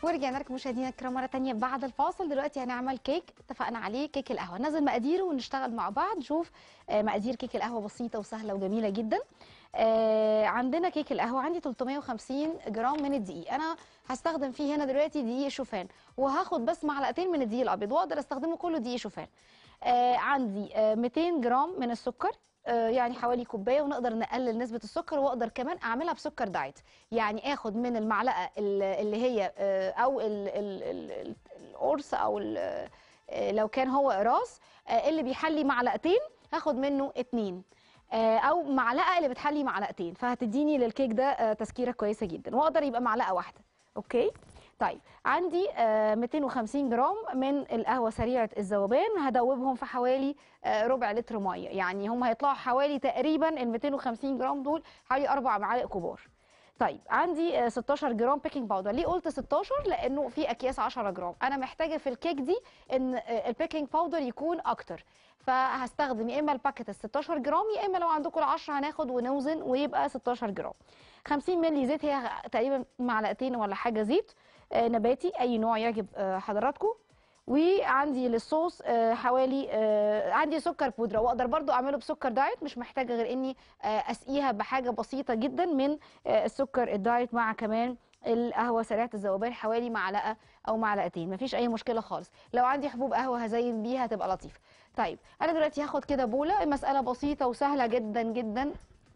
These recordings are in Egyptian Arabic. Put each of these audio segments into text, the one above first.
ورجعنا لكم مشاهدينا الكرام مره تانية بعد الفاصل دلوقتي هنعمل كيك اتفقنا عليه كيك القهوه نزل مقاديره ونشتغل مع بعض نشوف آه، مقادير كيك القهوه بسيطه وسهله وجميله جدا آه، عندنا كيك القهوه عندي 350 جرام من الدقيق انا هستخدم فيه هنا دلوقتي دقيق شوفان وهاخد بس معلقتين من الدقيق الابيض واقدر استخدمه كله دقيق شوفان آه، عندي آه، 200 جرام من السكر آه، يعني حوالي كوبايه ونقدر نقلل نسبه السكر واقدر كمان اعملها بسكر دايت يعني اخد من المعلقه ال- اللي هي آه، او ال- ال- ال- ال- القرص او ال- آه، لو كان هو قراص آه، اللي بيحلي معلقتين هاخد منه اتنين آه، او معلقه اللي بتحلي معلقتين فهتديني للكيك ده آه، تسكيره كويسه جدا واقدر يبقى معلقه واحده اوكي طيب عندي آه، 250 جرام من القهوه سريعه الذوبان هدوبهم في حوالي آه، ربع لتر ميه يعني هم هيطلعوا حوالي تقريبا ال 250 جرام دول حوالي اربع معالق كبار طيب عندي آه، 16 جرام بيكنج باودر ليه قلت 16 لانه في اكياس 10 جرام انا محتاجه في الكيك دي ان آه، البيكنج باودر يكون اكتر فهستخدم يا اما الباكت ال 16 جرام يا اما لو عندكم ال 10 هناخد ونوزن ويبقى 16 جرام 50 مللي زيت هي تقريبا معلقتين ولا حاجه زيت آه، نباتي اي نوع يعجب آه، حضراتكم وعندي للصوص آه، حوالي آه، عندي سكر بودره واقدر برضو اعمله بسكر دايت مش محتاجه غير اني آه، اسقيها بحاجه بسيطه جدا من آه، السكر الدايت مع كمان القهوه سريعه الذوبان حوالي معلقه او معلقتين مفيش اي مشكله خالص لو عندي حبوب قهوه هزين بيها هتبقى لطيفه طيب انا دلوقتي هاخد كده بوله المساله بسيطه وسهله جدا جدا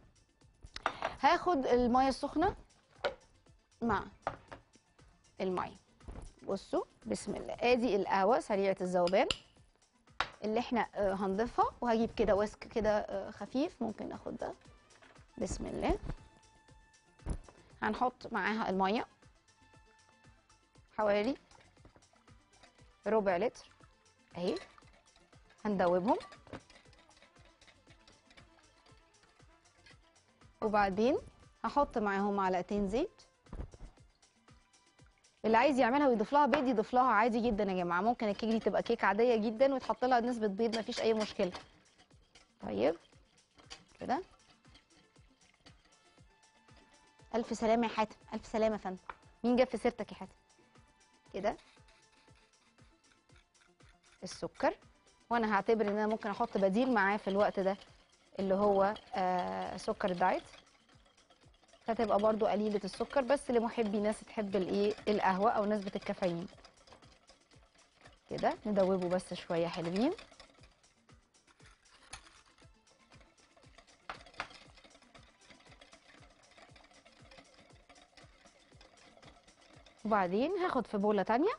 هاخد الميه السخنه مع الميه بصوا بسم الله ادي القهوه سريعه الذوبان اللي احنا آه، هنضيفها وهجيب كده ويسك كده آه، خفيف ممكن ناخد ده بسم الله هنحط معاها الميه حوالي ربع لتر اهي هندوبهم وبعدين هحط معاهم معلقتين زيت اللي عايز يعملها ويضيف لها بيض يضيف لها عادي جدا يا جماعه ممكن الكيك دي تبقى كيك عاديه جدا وتحط لها نسبه بيض مفيش اي مشكله طيب كده الف سلامه يا حاتم الف سلامه يا فندم مين جاب في سيرتك يا حاتم كده السكر وانا هعتبر ان انا ممكن احط بديل معاه في الوقت ده اللي هو آه سكر دايت فتبقى برضو قليلة السكر بس لمحبي ناس تحب الايه القهوة او نسبة الكافيين كده ندوبه بس شوية حلوين وبعدين هاخد في بولة تانية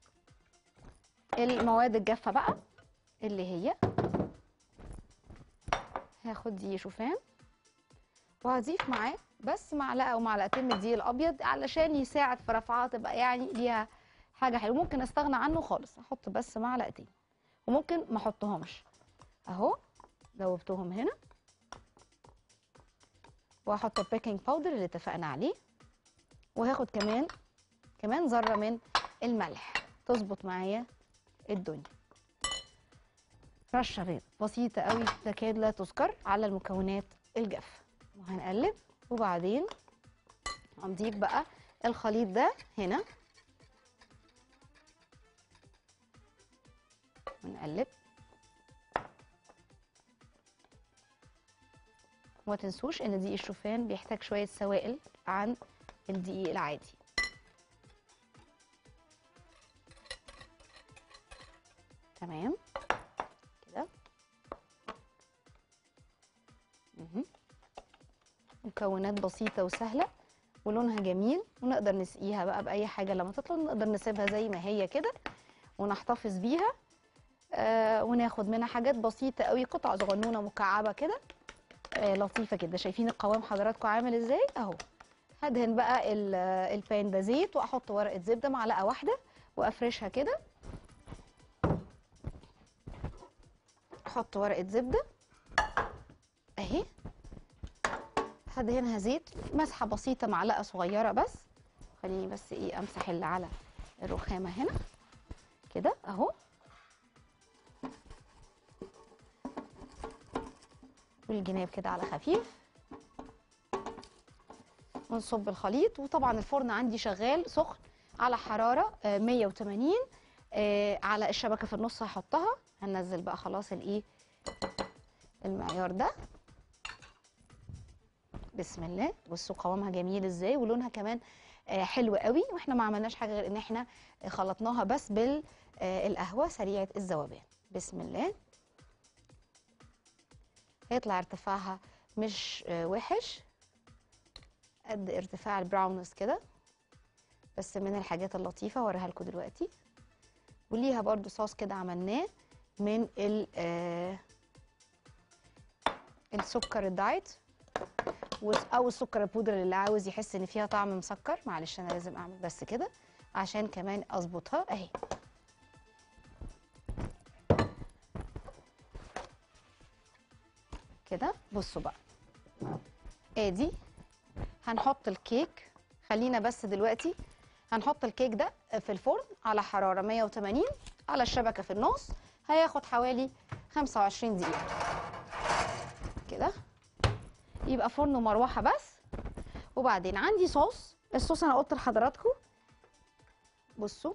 المواد الجافة بقى اللي هي هاخد دي شوفان وهضيف معاه بس معلقه او معلقتين من الدقيق الابيض علشان يساعد في رفعها تبقى يعني ليها حاجه حلوه ممكن استغنى عنه خالص احط بس معلقتين وممكن ما احطهمش اهو دوبتهم هنا وهحط البيكنج باودر اللي اتفقنا عليه وهاخد كمان كمان ذره من الملح تظبط معايا الدنيا رشه بيض بسيطه قوي تكاد لا تذكر على المكونات الجافه وهنقلب وبعدين هنضيف بقى الخليط ده هنا ونقلب وما تنسوش ان دقيق الشوفان بيحتاج شويه سوائل عن الدقيق العادي تمام كده مهم. مكونات بسيطة وسهلة ولونها جميل ونقدر نسقيها بقى بأي حاجة لما تطلع نقدر نسيبها زي ما هي كده ونحتفظ بيها آه وناخد منها حاجات بسيطة قوي قطع صغنونة مكعبة كده آه لطيفة كده شايفين القوام حضراتكم عامل ازاي اهو هدهن بقى ال- البان ده زيت واحط ورقة زبدة معلقة واحدة وافرشها كده احط ورقة زبدة اهي هدهنها زيت مسحه بسيطه معلقه صغيره بس خليني بس ايه امسح اللي على الرخامه هنا كده اهو والجناب كده على خفيف ونصب الخليط وطبعا الفرن عندي شغال سخن على حراره آه، 180 آه، على الشبكه في النص هحطها هننزل بقى خلاص الايه المعيار ده بسم الله بصوا قوامها جميل ازاي ولونها كمان آه، حلو قوي واحنا ما عملناش حاجه غير ان احنا خلطناها بس بالقهوه سريعه الذوبان بسم الله هيطلع ارتفاعها مش آه، وحش قد ارتفاع البراونس كده بس من الحاجات اللطيفه اوريها لكم دلوقتي وليها برضو صوص كده عملناه من ال آه، السكر الدايت و- او السكر البودر اللي عاوز يحس ان فيها طعم مسكر معلش انا لازم اعمل بس كده عشان كمان اظبطها اهي كده بصوا بقى ادي هنحط الكيك خلينا بس دلوقتي هنحط الكيك ده في الفرن على حرارة 180 على الشبكة في النص هياخد حوالي 25 دقيقة كده يبقى فرن ومروحة بس وبعدين عندي صوص الصوص انا قلت لحضراتكم بصوا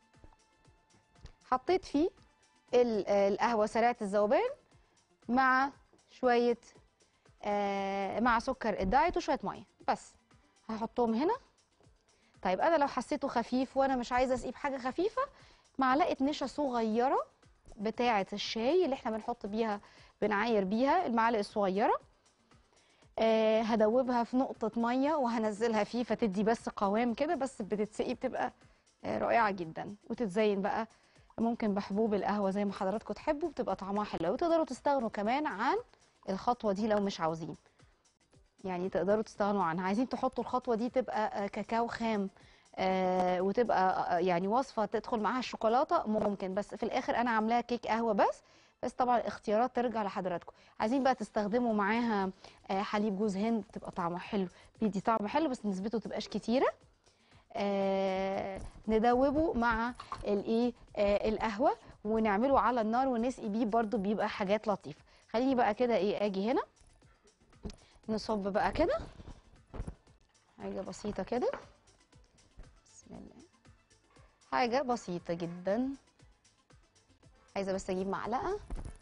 حطيت فيه ال- القهوة سريعة الذوبان مع شوية آه مع سكر الدايت وشوية مية بس هحطهم هنا طيب انا لو حسيته خفيف وانا مش عايزه اسقيه بحاجه خفيفه معلقه نشا صغيره بتاعه الشاي اللي احنا بنحط بيها بنعاير بيها المعالق الصغيره آه هدوبها في نقطه ميه وهنزلها فيه فتدي بس قوام كده بس بتتسقي بتبقى آه رائعه جدا وتتزين بقى ممكن بحبوب القهوه زي ما حضراتكم تحبوا بتبقى طعمها حلو وتقدروا تستغنوا كمان عن الخطوه دي لو مش عاوزين يعني تقدروا تستغنوا عنها عايزين تحطوا الخطوه دي تبقى آه، كاكاو خام آه وتبقى آه، يعني وصفه تدخل معاها الشوكولاته ممكن بس في الاخر انا عاملاها كيك قهوه بس بس طبعا الاختيارات ترجع لحضراتكم عايزين بقى تستخدموا معاها آه حليب جوز هند بتبقى طعمها حلو بيدي طعم حلو بس نسبته تبقاش كتيره آه ندوبه مع الايه آه القهوه ونعمله على النار ونسقي بيه برده بيبقى حاجات لطيفه خليني بقى كده ايه اجي هنا نصب بقى كده حاجة بسيطة كده بسم الله حاجة بسيطة جدا عايزة بس اجيب معلقة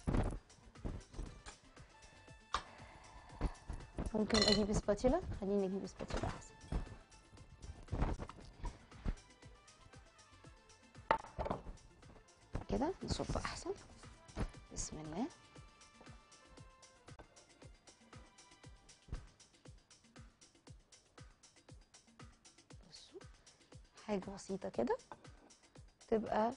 ممكن اجيب سباتيولا خليني اجيب سباتيولا احسن كده نصب احسن بسم الله بصوا حاجة بسيطة كده تبقى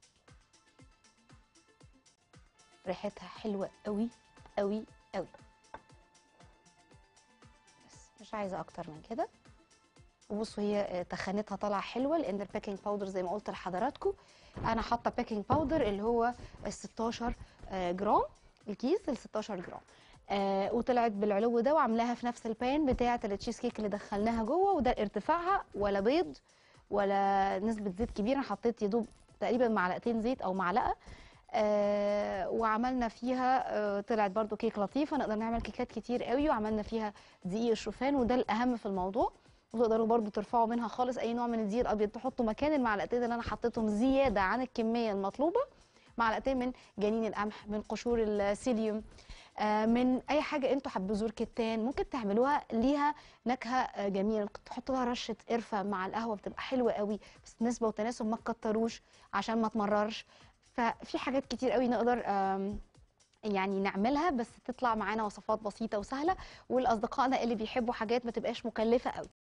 ريحتها حلوة قوي قوي قوي بس مش عايزة أكتر من كده وبصوا هي آه، تخانتها طالعة حلوة لأن البيكنج باودر زي ما قلت لحضراتكم أنا حاطة بيكنج باودر اللي هو ال 16 آه، جرام الكيس ال 16 جرام آه وطلعت بالعلو ده وعاملاها في نفس البان بتاعه التشيز كيك اللي دخلناها جوه وده ارتفاعها ولا بيض ولا نسبه زيت كبيره أنا حطيت يدوب تقريبا معلقتين زيت او معلقه آه وعملنا فيها آه طلعت برضو كيك لطيفه نقدر نعمل كيكات كتير قوي وعملنا فيها دقيق الشوفان وده الاهم في الموضوع وتقدروا برضو ترفعوا منها خالص اي نوع من الدقيق الابيض تحطوا مكان المعلقتين اللي انا حطيتهم زياده عن الكميه المطلوبه معلقتين من جنين القمح من قشور السيليوم آه، من اي حاجه انتوا حابين بذور كتان ممكن تعملوها ليها نكهه آه، جميله ممكن تحطوا لها رشه قرفه مع القهوه بتبقى حلوه قوي بس نسبه وتناسب ما تكتروش عشان ما تمررش ففي حاجات كتير قوي نقدر آم، يعني نعملها بس تطلع معانا وصفات بسيطه وسهله والاصدقائنا اللي بيحبوا حاجات ما تبقاش مكلفه قوي